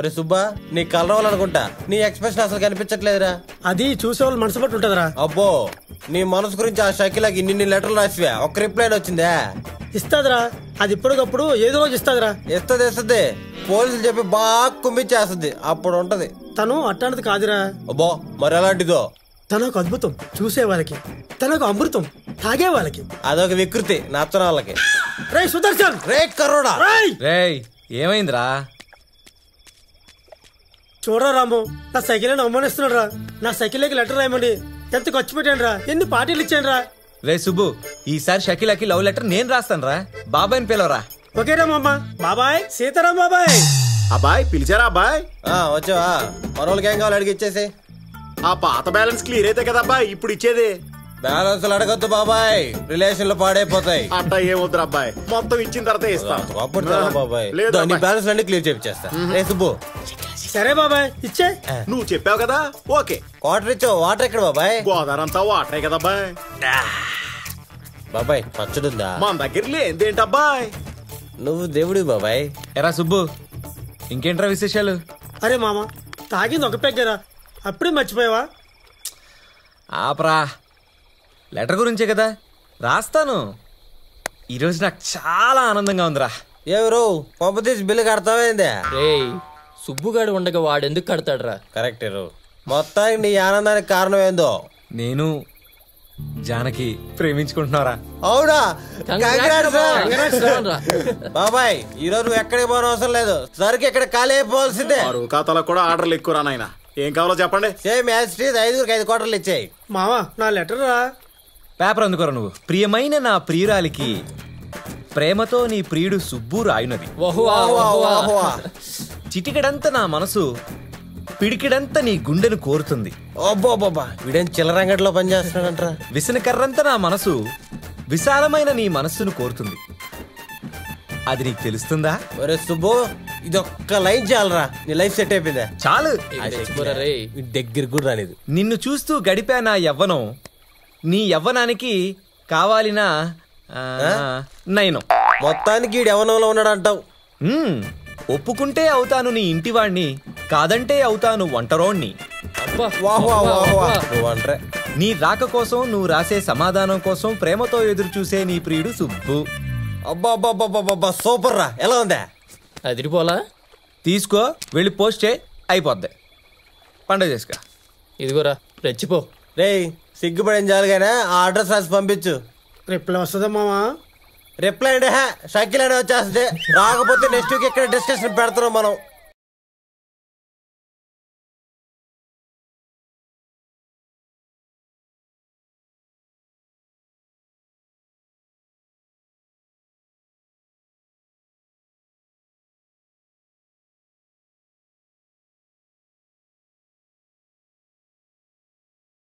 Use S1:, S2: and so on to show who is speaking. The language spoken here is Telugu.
S1: ఒరే సుబ్బా నీ కలవాలనుకుంటా నీ ఎక్స్ప్రెషన్ అసలు కనిపించట్లేదురా
S2: అది చూసేవాళ్ళు మనసు బట్టి ఉంటుందిరా
S1: అబ్బో నీ మనసు గురించి ఆ షకిలాకి ఇన్ని లెటర్లు రాసివా ఒక్క రిప్లై వచ్చిందా
S2: ఇస్తాదిరా అది ఇప్పటికప్పుడు ఏదో రోజు ఇస్తాదిరా
S1: ఇస్తుంది ఇస్తుంది పోలీసులు చెప్పి బాగా కుమ్మిచ్చేస్తుంది అప్పుడు ఉంటది
S2: తను అట్టాంటిది కాదురా
S1: అబ్బో మరి ఎలాంటిదో
S2: తనొక అద్భుతం చూసే వాళ్ళకి తనొక అమృతం తాగే వాళ్ళకి
S1: అదొక వికృతి నచ్చని వాళ్ళకి
S2: రే సుదర్శన్
S1: రే కరోడా
S2: రేయ్
S3: రేయ్ ఏమైందిరా
S2: చూడరా రాము నా సైకిల్ అని అవమానిస్తున్నాడు రా నా సైకిల్కి లెటర్ రాయమండి ఎంత ఖర్చు పెట్టాను రా ఎన్ని పార్టీలు ఇచ్చాను రా
S3: రే సుబ్బు ఈసారి షకీలకి లవ్ లెటర్ నేను రాస్తాను రా బాబాయ్ని పిలవరా
S2: ఓకేరా మామ బాబాయ్ సీతారాం బాబాయ్
S4: అబ్బాయ్ పిలిచారా అబ్బాయ్
S1: ఆ, వచ్చావా మన వాళ్ళకి ఏం కావాలి అడిగి ఇచ్చేసి
S4: ఆ పాత బ్యాలెన్స్ క్లియర్ అయితే కదా అబ్బాయి ఇప్పుడు ఇచ్చేది
S1: బ్యాలెన్స్ అడగద్దు బాబాయ్ రిలేషన్లు పాడైపోతాయి
S4: అట్ట ఏమొద్దురు అబ్బాయి మొత్తం ఇచ్చిన తర్వాత ఇస్తా
S1: అప్పుడు చాలా బాబాయ్
S4: లేదు
S1: దో, నీ
S4: అబ్బాయి.
S1: బ్యాలెన్స్ అన్ని క్లియర్ చేపిచ్చేస్తా రే సుబ్బు
S2: సరే బాబాయ్ ఇచ్చే
S4: నువ్వు చెప్పావు కదా ఓకే
S1: వాటర్ ఇచ్చో వాటర్ ఎక్కడ బాబాయ్
S4: గోదావరి అంతా వాటరే కదా అబ్బాయి
S1: బాబాయ్ పచ్చడుందా
S4: మన దగ్గర లేదేంటబ్బాయ్
S1: నువ్వు దేవుడి బాబాయ్
S3: ఎరా సుబ్బు ఇంకేంట్రా విశేషాలు
S2: అరే మామ తాగింది ఒక పెగ్గరా అప్పుడే మర్చిపోయావా
S3: ఆపరా లెటర్ గురించే కదా రాస్తాను ఈరోజు నాకు చాలా ఆనందంగా ఉందిరా
S1: ఎవరు పంపతీసి బిల్లు కడతావేందే
S5: రేయ్ సుబ్బుగాడు ఉండగా వాడెందుకు కడతాడురా
S1: కరెక్ట్ మొత్తానికి నీ ఆనందానికి కారణం ఏందో
S3: నేను జానకి ప్రేమించుకుంటున్నారా
S1: అవునా
S5: Congrats
S1: Congrats రా.
S5: Congrats రా.
S1: బాబాయ్ ఈ రోజు నువ్వు ఎక్కడికి పోవడం అవసరం లేదు సరికి ఎక్కడ ఖాళీ అయిపోవాల్సిందే
S4: అరువు ఖాతాలకు కూడా ఆర్డర్లు ఎక్కువ నాయన ఏం కావాలో చెప్పండి
S1: సేమ్ యాజ్ స్ట్రీట్ ఐదుగురికి ఐదు కోటర్లు ఇచ్చాయి
S2: మామ నా లెటర్ రా
S3: పేపర్ అందుకోరా నువ్వు ప్రియమైన నా ప్రియురాలికి ప్రేమతో నీ ప్రియుడు సుబ్బు రాయునది
S5: వహువా వహువా
S3: చిటికెడంత నా మనసు పిడికిడంత నీ గుండెను కోరుతుంది
S1: అబ్బో బాబా వీడేం చిల్లరంగట్లో పనిచేస్తున్నాడంట్రా
S3: విసనకర్రంత నా మనసు విశాలమైన నీ మనస్సును కోరుతుంది అది నీకు తెలుస్తుందా
S1: ఒరే సుబ్బు ఇది ఒక్క లైన్ చాలరా నీ లైఫ్ సెట్ అయిపోయిందా
S3: చాలు
S5: తెచ్చిపోరా రేయ్
S1: దగ్గర కూడా రానిది
S3: నిన్ను చూస్తూ గడిపా నా యవ్వనం నీ యవ్వనానికి కావాలిన ఆ, నయనం
S1: మొత్తానికి ఈడు యవనంలో ఉన్నాడు అంటావు
S3: మ్మ్. ఒప్పుకుంటే అవుతాను నీ ఇంటివాణ్ణి కాదంటే అవుతాను వంటరోణ్ణి
S5: అబ్బా
S1: వాహ్ వాహ్ వాహ్ వాహ్.
S5: వహువా.
S1: నువ్వు అంటరే
S3: నీ రాక కోసం నువ్వు రాసే సమాధానం కోసం ప్రేమతో ఎదురు చూసే నీ ప్రియుడు సుబ్బు
S1: అబ్బా అబ్బా అబ్బా అబ్బా, అబ్బా సూపర్ రా ఎలా ఉందా
S5: అదిరిపోలా
S3: తీసుకో వెళ్ళి పోస్ట్ చేయి అయిపోద్ది పండుగ చేసుకో
S5: ఇదిగోరా రెచ్చిపో
S1: రేయ్ సిగ్గుపడేం చాలుగానే ఆ అడ్రస్ రాసి పంపించు
S2: రిప్లై వస్తుందా మామా
S1: రిప్లై అంటే షకిల్ అనే వచ్చేస్తుంది రాకపోతే నెక్స్ట్ వీక్ ఇక్కడ డిస్కషన్ పెడతాం మనం